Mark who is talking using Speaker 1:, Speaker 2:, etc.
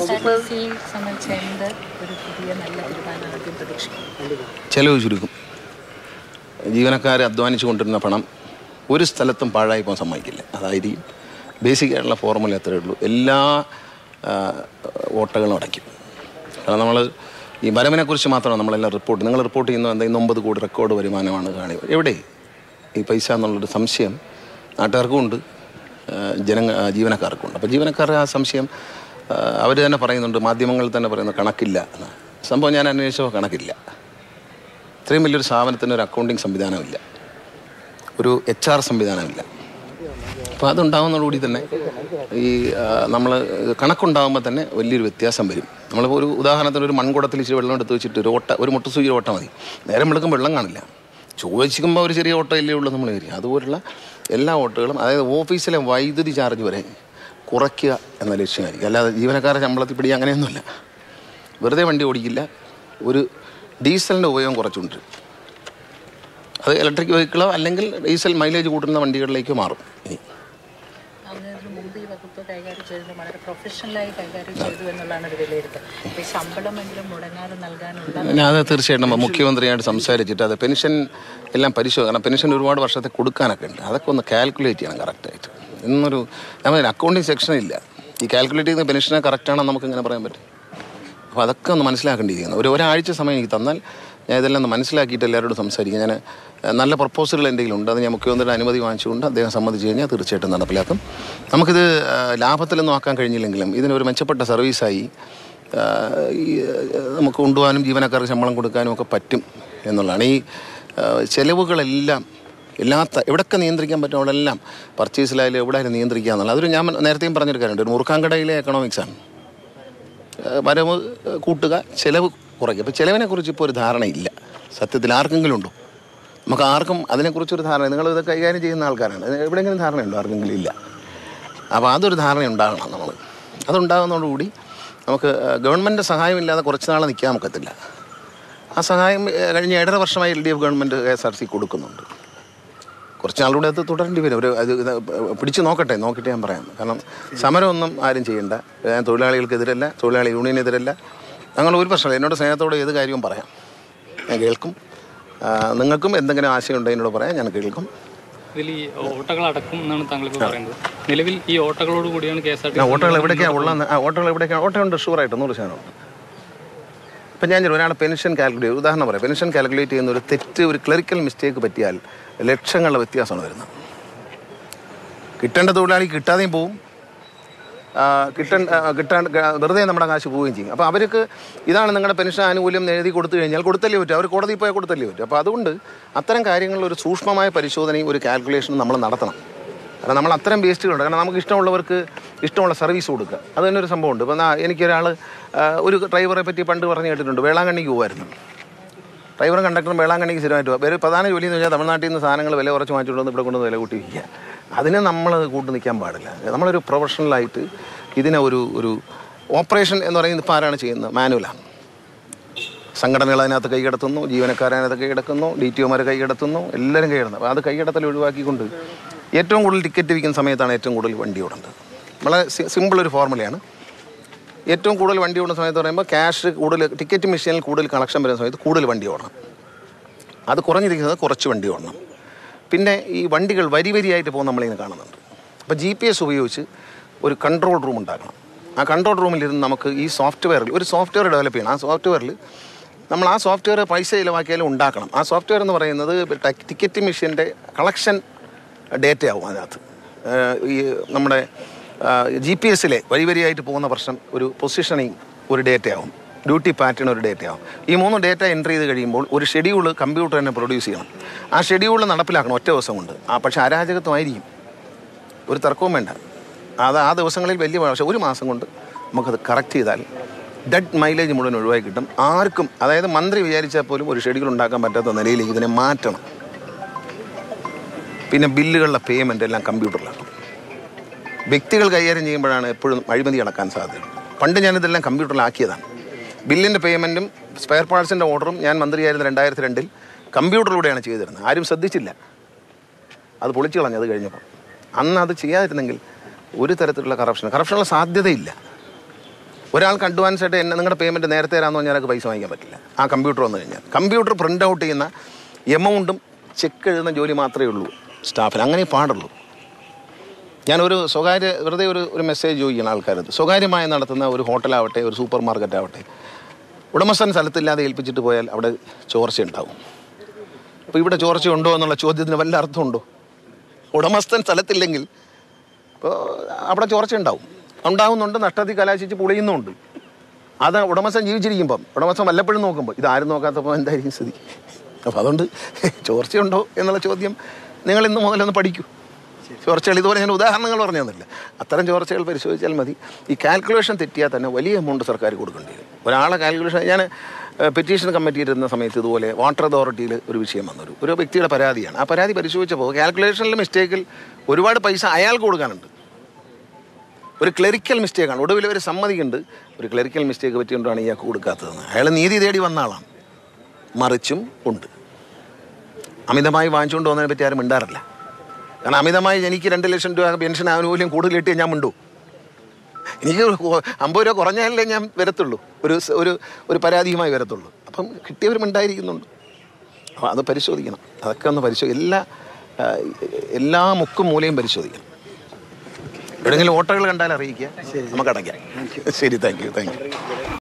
Speaker 1: KSRTC സംബന്ധിച്ച് എന്ത് ഒരു പുതിയ നല്ല തീരുമാനം ആദ്യം പ്രതീക്ഷിക്കും
Speaker 2: ചെലവ് ചുരുക്കും ജീവനക്കാർ അധ്വാനിച്ചു കൊണ്ടിരുന്ന പണം ഒരു സ്ഥലത്തും പാഴായി പോകാൻ സമ്മതിക്കില്ല അതായിരിക്കും ബേസിക് ആയിട്ടുള്ള ഫോർമുല അത്രയേ ഉള്ളൂ എല്ലാ ആ, ഓട്ടകളും അടയ്ക്കും കാരണം നമ്മൾ ഈ വരവിനെക്കുറിച്ച് മാത്രമാണ് നമ്മളെല്ലാം റിപ്പോർട്ട് നിങ്ങൾ റിപ്പോർട്ട് ചെയ്യുന്ന എന്തെങ്കിലും ഒമ്പത് കോടി റെക്കോർഡ് വരുമാനമാണ് കാണി എവിടെ ഈ പൈസ എന്നുള്ളൊരു സംശയം നാട്ടുകാർക്കും ഉണ്ട് ആ, ജനങ്ങ ആ, ജീവനക്കാർക്കും ഉണ്ട് അപ്പോൾ ജീവനക്കാരുടെ ആ സംശയം അവർ തന്നെ പറയുന്നുണ്ട് മാധ്യമങ്ങളിൽ തന്നെ പറയുന്നു കണക്കില്ല എന്ന് സംഭവം ഞാൻ അന്വേഷിച്ചപ്പോൾ കണക്കില്ല ഇത്രയും വലിയൊരു സ്ഥാപനത്തിന് ഒരു അക്കൗണ്ടിങ് സംവിധാനമില്ല ഒരു എച്ച് ആർ സംവിധാനമില്ല അപ്പോൾ അതുണ്ടാകുന്നതോടുകൂടി തന്നെ ഈ നമ്മൾ കണക്കുണ്ടാകുമ്പോൾ തന്നെ വലിയൊരു വ്യത്യാസം വരും നമ്മളിപ്പോൾ ഒരു ഉദാഹരണത്തിന് ഒരു മൺകുടത്തിൽ ഇച്ചിരി വെള്ളം എടുത്ത് വെച്ചിട്ട് ഒരു ഓട്ട ഒരു മുട്ടുസൂചി ഓട്ട മതി നേരം വെളുക്കും വെള്ളം കാണില്ല ചോദിക്കുമ്പോൾ ഒരു ചെറിയ ഓട്ടം ഇല്ലേ ഉള്ളൂ നമ്മൾ വരിക അതുപോലുള്ള എല്ലാ ഓട്ടകളും അതായത് ഓഫീസിലെ വൈദ്യുതി ചാർജ് വരെ കുറയ്ക്കുക എന്ന ലക്ഷ്യമായിരിക്കും അല്ലാതെ ജീവനക്കാരെ ശമ്പളത്തിൽ പിടി അങ്ങനെയൊന്നുമില്ല വെറുതെ വണ്ടി ഓടിക്കില്ല ഒരു ഡീസലിൻ്റെ ഉപയോഗം കുറച്ചുകൊണ്ട് അത് ഇലക്ട്രിക് വെഹിക്കിളോ അല്ലെങ്കിൽ ഡീസൽ മൈലേജ് കൂട്ടുന്ന വണ്ടികളിലേക്ക് മാറും ഇനി
Speaker 1: അതിനു മുമ്പ് ഈ വകുപ്പ് കൈകാര്യം ചെയ്തത് വളരെ പ്രൊഫഷണലായി കൈകാര്യം ചെയ്തു എന്നുള്ളതാണ് ഒരു വിലയിരുത്തൽ അപ്പോൾ ഈ ശമ്പളമെങ്കിലും മുടങ്ങാതെ നൽകാനുള്ള
Speaker 2: പിന്നെ അത് തീർച്ചയായിട്ടും മുഖ്യമന്ത്രിയായിട്ട് സംസാരിച്ചിട്ട് അത് പെൻഷൻ എല്ലാം പരിശോധന കാരണം പെൻഷൻ ഒരുപാട് വർഷത്തെ കൊടുക്കാനൊക്കെ ഉണ്ട് അതൊക്കെ ഒന്ന് കാൽക്കുലേറ്റ് ചെയ്യണം കറക്റ്റായിട്ട് ഇന്നൊരു നമ്മൾ അക്കൗണ്ടിങ് സെക്ഷൻ ഇല്ല ഈ കാൽക്കുലേറ്റ് ചെയ്യുന്ന പെൻഷനെ കറക്റ്റാണെന്ന് നമുക്ക് ഇങ്ങനെ പറയാൻ പറ്റും അപ്പോൾ അതൊക്കെ ഒന്ന് മനസ്സിലാക്കേണ്ടിയിരിക്കുന്നു ഒരു ഒരാഴ്ച സമയം എനിക്ക് തന്നാൽ ഞാൻ ഇതെല്ലാം ഒന്ന് മനസ്സിലാക്കിയിട്ട് എല്ലാവരോടും സംസാരിക്കും ഞാൻ ഏഹ്, നല്ല പ്രപ്പോസലുകൾ എന്തെങ്കിലും ഉണ്ട് അത് ഞാൻ മുഖ്യമന്ത്രിയുടെ അനുമതി വാങ്ങിച്ചുകൊണ്ട് അദ്ദേഹം സമ്മതിച്ചു കഴിഞ്ഞാൽ തീർച്ചയായിട്ടും നടപ്പിലാക്കും നമുക്കിത് ഏഹ്, ലാഭത്തിലൊന്നും ആക്കാൻ കഴിഞ്ഞില്ലെങ്കിലും ഇതിനൊരു മെച്ചപ്പെട്ട സർവീസായി ഏഹ്, ഈ ഏഹ്, നമുക്ക് കൊണ്ടുപോകാനും ജീവനക്കാർക്ക് ശമ്പളം കൊടുക്കാനും ഒക്കെ പറ്റും എന്നുള്ളതാണ് ഈ ഏഹ്, ചെലവുകളെല്ലാം എല്ലാത്ത എവിടെയൊക്കെ നിയന്ത്രിക്കാൻ പറ്റും അവിടെല്ലാം പർച്ചേസിലായാലും എവിടെയായാലും നിയന്ത്രിക്കുക എന്നുള്ളത് അതൊരു ഞാൻ നേരത്തെയും പറഞ്ഞൊരു കാര്യമുണ്ട് ഒരു മുറുക്കാൻകടയിലെ എക്കണോമിക്സാണ് ഏഹ് വരവ് ഏഹ് കൂട്ടുക ചിലവ് കുറയ്ക്കുക അപ്പോൾ ചിലവിനെ കുറിച്ച് ഇപ്പോൾ ഒരു ധാരണയില്ല സത്യത്തിൽ ആർക്കെങ്കിലും ഉണ്ടോ നമുക്ക് ആർക്കും അതിനെക്കുറിച്ചൊരു ധാരണ നിങ്ങൾ ഇത് കൈകാര്യം ചെയ്യുന്ന ആൾക്കാരാണ് അതിന് എവിടെയെങ്കിലും ധാരണയുണ്ടോ ആർക്കെങ്കിലും ഇല്ല അപ്പോൾ അതൊരു ധാരണ ഉണ്ടാകണം നമ്മൾ അതുണ്ടാകുന്നതോടുകൂടി നമുക്ക് ഏഹ് ഗവൺമെൻറ് സഹായമില്ലാതെ കുറച്ച് നാൾ നിൽക്കാൻ ഒക്കത്തില്ല ആ സഹായം ഏഹ് കഴിഞ്ഞ ഏഴര വർഷമായി L D F government K S R T കൊടുക്കുന്നുണ്ട് കുറച്ച് നാളുകൂടെ അത് തുടരേണ്ടി വരും ഒരു അത് ഇത് പിടിച്ചു നോക്കട്ടെ നോക്കിയിട്ട് ഞാൻ പറയാം കാരണം സമരമൊന്നും ആരും ചെയ്യണ്ട ഞാൻ തൊഴിലാളികൾക്കെതിരല്ല തൊഴിലാളി യൂണിയനെതിരല്ല അങ്ങനെ ഒരു പ്രശ്നമില്ല എന്നോട് സ്നേഹത്തോടെ ഏത് കാര്യവും പറയാം ഞാൻ കേൾക്കും ആ, നിങ്ങൾക്കും എന്തെങ്കിലും ആശയം ഉണ്ടെങ്കിൽ എന്നോട് പറയാം ഞാൻ കേൾക്കും
Speaker 3: ഇതിൽ ഈ ഓട്ടകൾ അടക്കും എന്നാണ് താങ്കൾ ഇപ്പോൾ പറയുന്നത് നിലവിൽ ഈ ഓട്ടകളോട് കൂടിയാണ് കെ എസ് ആർ ടി
Speaker 2: ആ ഓട്ടോകൾ എവിടേക്കാണ് ഉള്ള ആ ഓട്ടോകൾ എവിടേക്കാണ് ഓട്ടോയുണ്ട് ഷുവറായിട്ട് നൂറ് ശതമാനം ഇപ്പം ഞാൻ ഒരാളെ പെൻഷൻ കാൽക്കുലേറ്റ് ചെയ്യും ഉദാഹരണം പറയാം പെൻഷൻ കാൽക്കുലേറ്റ് ചെയ്യുന്ന ഒരു തെറ്റ് ഒരു ക്ലറിക്കൽ മിസ്റ്റേക്ക് പറ്റിയാൽ ലക്ഷങ്ങളുടെ വ്യത്യാസമാണ് വരുന്നത് കിട്ടേണ്ട തൊഴിലാളി കിട്ടാതെയും പോവും ആ, കിട്ടൻ ആ, കിട്ടാണ്ട് ക- വെറുതെ നമ്മുടെ കാശ് പോവുകയും ചെയ്യും അപ്പോൾ അവർക്ക് ഇതാണ് നിങ്ങളുടെ പെൻഷൻ ആനുകൂല്യം എന്ന് എഴുതി കൊടുത്തു കഴിഞ്ഞാൽ കൊടുത്തല്ലേ പറ്റും അവർ കോടതിയിൽ പോയാൽ കൊടുത്തല്ലേ പറ്റും അപ്പോൾ അതുകൊണ്ട് അത്തരം കാര്യങ്ങളിൽ ഒരു സൂക്ഷ്മമായ പരിശോധനയും ഒരു കാൽക്കുലേഷനും നമ്മൾ നടത്തണം കാരണം നമ്മൾ അത്തരം വേസ്റ്റുകളുണ്ട് കാരണം നമുക്ക് ഇഷ്ടമുള്ളവർക്ക് ഇഷ്ടമുള്ള സർവീസ് കൊടുക്കുക അത് തന്നെ ഒരു സംഭവമുണ്ട് ഇപ്പം എന്നാ എനിക്കൊരാൾ ആ, ഒരു ഡ്രൈവറെ പറ്റി പണ്ട് പറഞ്ഞു കേട്ടിട്ടുണ്ട് വേളാങ്കണ്ണിക്ക് പോകുമായിരുന്നു ഡ്രൈവറും കണ്ടക്ടറും വേളാങ്കണ്ണിക്ക് സ്ഥിരമായിട്ട് പോകും വേറെ പ്രധാന ജോലി എന്ന് വെച്ചാൽ തമിഴ്നാട്ടിൽ നിന്ന് സാധനങ്ങൾ വില കുറച്ച് വാങ്ങിച്ചുകൊണ്ട് വന്ന് ഇവിടെ കൊണ്ടുവന്ന് വില കൂട്ടി വിൽക്കുക അതിനെ നമ്മൾ കൂട്ടു നിൽക്കാൻ പാടില്ല നമ്മളൊരു പ്രൊഫഷണലായിട്ട് ഇതിനെ ഒരു ഒരു ഓപ്പറേഷൻ എന്ന് പറയുന്നത് ഇപ്പോൾ ആരാണ് ചെയ്യുന്നത് മാനുവലാണ് സംഘടനകൾ അതിനകത്ത് കൈകടത്തുന്നു ജീവനക്കാരതിനകത്ത് കൈകടക്കുന്നു ഡി ടി ഒമാർ കൈകടത്തുന്നു എല്ലാവരും കൈകടന്നു അപ്പോൾ അത് കൈകടത്തൽ ഒഴിവാക്കിക്കൊണ്ട് ഏറ്റവും കൂടുതൽ ടിക്കറ്റ് വിൽക്കുന്ന സമയത്താണ് ഏറ്റവും കൂടുതൽ വണ്ടി ഓടുന്നത് വളരെ സിമ്പിൾ ഒരു ഫോർമുലയാണ് ഏറ്റവും കൂടുതൽ വണ്ടി ഓടുന്ന സമയത്ത് പറയുമ്പോൾ ക്യാഷ് കൂടുതൽ ടിക്കറ്റ് മെഷീനിൽ കൂടുതൽ കളക്ഷൻ വരുന്ന സമയത്ത് കൂടുതൽ വണ്ടി ഓടണം അത് കുറഞ്ഞിരിക്കുന്നത് കുറച്ച് വണ്ടി ഓടണം പിന്നെ ഈ വണ്ടികൾ വരി വരിയായിട്ട് പോകുന്ന നമ്മളിങ്ങനെ കാണുന്നുണ്ട് അപ്പോൾ ജി പി എസ് ഉപയോഗിച്ച് ഒരു കൺട്രോൾ റൂം ഉണ്ടാക്കണം ആ കൺട്രോൾ റൂമിലിരുന്ന് നമുക്ക് ഈ സോഫ്റ്റ്വെയറിൽ ഒരു സോഫ്റ്റ്വെയർ ഡെവലപ്പ് ചെയ്യണം ആ സോഫ്റ്റ്വെയറിൽ നമ്മൾ ആ സോഫ്റ്റ്വെയർ പൈസ ചിലവാക്കിയാലും ഉണ്ടാക്കണം ആ സോഫ്റ്റ്വെയർ എന്ന് പറയുന്നത് ടിക്കറ്റ് മെഷീൻ്റെ കളക്ഷൻ ഡേറ്റ ആവും അതിനകത്ത് ഏഹ് ഈ നമ്മുടെ ജി പി എസിലെ വരി വരിയായിട്ട് പോകുന്ന പ്രശ്നം ഒരു പൊസിഷനിങ് ഒരു ഡേറ്റ ആവും ഡ്യൂട്ടി പാറ്റേൺ ഒരു ഡേറ്റ ആവും ഈ മൂന്ന് ഡേറ്റ എൻ്റർ ചെയ്ത് കഴിയുമ്പോൾ ഒരു ഷെഡ്യൂൾ കമ്പ്യൂട്ടർ തന്നെ പ്രൊഡ്യൂസ് ചെയ്യണം ആ ഷെഡ്യൂൾ നടപ്പിലാക്കണം ഒറ്റ ദിവസം കൊണ്ട് ആ പക്ഷേ അരാജകത്വമായിരിക്കും ഒരു തർക്കവും വേണ്ട അത് ആ ദിവസങ്ങളിൽ വലിയ പക്ഷേ ഒരു മാസം കൊണ്ട് നമുക്കത് കറക്റ്റ് ചെയ്താൽ ഡെഡ് മൈലേജ് മുഴുവൻ ഒഴിവാക്കി കിട്ടും ആർക്കും അതായത് മന്ത്രി വിചാരിച്ചാൽ പോലും ഒരു ഷെഡ്യൂൾ ഉണ്ടാക്കാൻ പറ്റാത്ത നിലയിലേക്ക് ഇതിനെ മാറ്റണം പിന്നെ ബില്ലുകളുടെ പേയ്മെൻ്റ് എല്ലാം കമ്പ്യൂട്ടറിലാണ് വ്യക്തികൾ കൈകാര്യം ചെയ്യുമ്പോഴാണ് എപ്പോഴും അഴിമതി നടക്കാൻ സാധ്യത പണ്ട് ഞാനിതെല്ലാം കമ്പ്യൂട്ടറിലാക്കിയതാണ് ബില്ലിൻ്റെ പേയ്മെൻറ്റും സ്പെയർ പാർട്സിൻ്റെ ഓർഡറും ഞാൻ മന്ത്രിയായിരുന്ന രണ്ടായിരത്തി രണ്ടിൽ കമ്പ്യൂട്ടറിലൂടെയാണ് ചെയ്തിരുന്നത് ആരും ശ്രദ്ധിച്ചില്ല അത് പൊളിച്ചു കളഞ്ഞു അത് കഴിഞ്ഞപ്പോൾ അന്ന് അത് ചെയ്യാതിരുന്നെങ്കിൽ ഒരു തരത്തിലുള്ള കറപ്ഷൻ കറപ്ഷനുള്ള സാധ്യതയില്ല ഒരാൾക്ക് അഡ്വാൻസ് ആയിട്ട് എന്നെ നിങ്ങളുടെ പേയ്മെൻറ്റ് നേരത്തെ തരാമെന്ന് പറഞ്ഞാൽ അയാൾക്ക് പൈസ വാങ്ങിക്കാൻ പറ്റില്ല ആ കമ്പ്യൂട്ടർ വന്നു കഴിഞ്ഞാൽ കമ്പ്യൂട്ടർ പ്രിൻ്റ് ഔട്ട് ചെയ്യുന്ന എമൗണ്ടും ചെക്ക് എഴുതുന്ന ജോലി മാത്രമേ ഉള്ളൂ സ്റ്റാഫിന് അങ്ങനെ പാടുള്ളൂ ഞാനൊരു സ്വകാര്യ വെറുതെ ഒരു ഒരു മെസ്സേജ് ചോദിക്കണം ആൾക്കാരത് സ്വകാര്യമായി നടത്തുന്ന ഒരു ഹോട്ടലാവട്ടെ ഒരു സൂപ്പർ മാർക്കറ്റ് ആവട്ടെ ഉടമസ്ഥൻ സ്ഥലത്തില്ലാതെ ഏൽപ്പിച്ചിട്ട് പോയാൽ അവിടെ ചോർച്ച ഉണ്ടാവും അപ്പോൾ ഇവിടെ ചോർച്ച ഉണ്ടോ എന്നുള്ള ചോദ്യത്തിന് വല്ല അർത്ഥമുണ്ടോ ഉടമസ്ഥൻ സ്ഥലത്തില്ലെങ്കിൽ ഇപ്പോൾ അവിടെ ചോർച്ച ഉണ്ടാവും ഉണ്ടാവുന്നുണ്ട് നഷ്ടത്തിൽ കലാശിച്ച് പൊളിയുന്നുണ്ട് അത് ഉടമസ്ഥൻ ജീവിച്ചിരിക്കുമ്പം ഉടമസ്ഥൻ വല്ലപ്പോഴും നോക്കുമ്പോൾ ഇത് ആരും നോക്കാത്തപ്പോൾ എന്തായിരിക്കും സ്ഥിതി അപ്പോൾ അതുകൊണ്ട് ചോർച്ചയുണ്ടോ എന്നുള്ള ചോദ്യം നിങ്ങൾ ഇന്ന് മുതലൊന്ന് പഠിക്കൂ ചോർച്ചകൾ ഇതുപോലെ ഞാൻ ഉദാഹരണങ്ങൾ പറഞ്ഞു തന്നില്ല അത്തരം ചോർച്ചകൾ പരിശോധിച്ചാൽ മതി ഈ കാൽക്കുലേഷൻ തെറ്റിയാൽ തന്നെ വലിയ എമൗണ്ട് സർക്കാർ കൊടുക്കേണ്ടി വരും ഒരാളെ കാൽക്കുലേഷൻ ഞാൻ പെറ്റീഷൻ കമ്മിറ്റി ഇരുന്ന സമയത്ത് ഇതുപോലെ വാട്ടർ അതോറിറ്റിയിൽ ഒരു വിഷയം വന്നൊരു ഒരു വ്യക്തിയുടെ പരാതിയാണ് ആ പരാതി പരിശോധിച്ചപ്പോൾ കാൽക്കുലേഷനിൽ മിസ്റ്റേക്കിൽ ഒരുപാട് പൈസ അയാൾക്ക് കൊടുക്കാനുണ്ട് ഒരു ക്ലറിക്കൽ മിസ്റ്റേക്കാണ് ഒടുവിൽ അവർ സമ്മതിക്കുന്നുണ്ട് ഒരു ക്ലറിക്കൽ മിസ്റ്റേക്ക് പറ്റിക്കൊണ്ടാണ് ഇയാൾക്ക് കൊടുക്കാത്തതെന്ന് അയാൾ നീതി തേടി വന്ന ആളാണ് മറിച്ചും ഉണ്ട് അമിതമായി വാങ്ങിച്ചുകൊണ്ട് പോകുന്നതിനെ പറ്റി ആരും മിണ്ടാറില്ല കാരണം അമിതമായി എനിക്ക് രണ്ട് ലക്ഷം രൂപ പെൻഷൻ ആനുകൂല്യം കൂടുതൽ കിട്ടിയാൽ ഞാൻ മിണ്ടു എനിക്ക് കൊ- അമ്പത് രൂപ കുറഞ്ഞാലേ ഞാൻ വരത്തുള്ളൂ ഒരു സ- ഒരു ഒരു പരാതിയുമായി വരത്തുള്ളൂ അപ്പം കിട്ടിയവരും ഉണ്ടായിരിക്കുന്നുണ്ട് അപ്പോൾ അത് പരിശോധിക്കണം അതൊക്കെ ഒന്ന് പരിശോധി എല്ലാ ആ, എല്ലാ മുക്കും മൂലയും പരിശോധിക്കണം എവിടെയെങ്കിലും ഓട്ടോകൾ കണ്ടാൽ അറിയിക്കുക നമുക്ക് അടയ്ക്കാം ശരി താങ്ക് യു താങ്ക് യു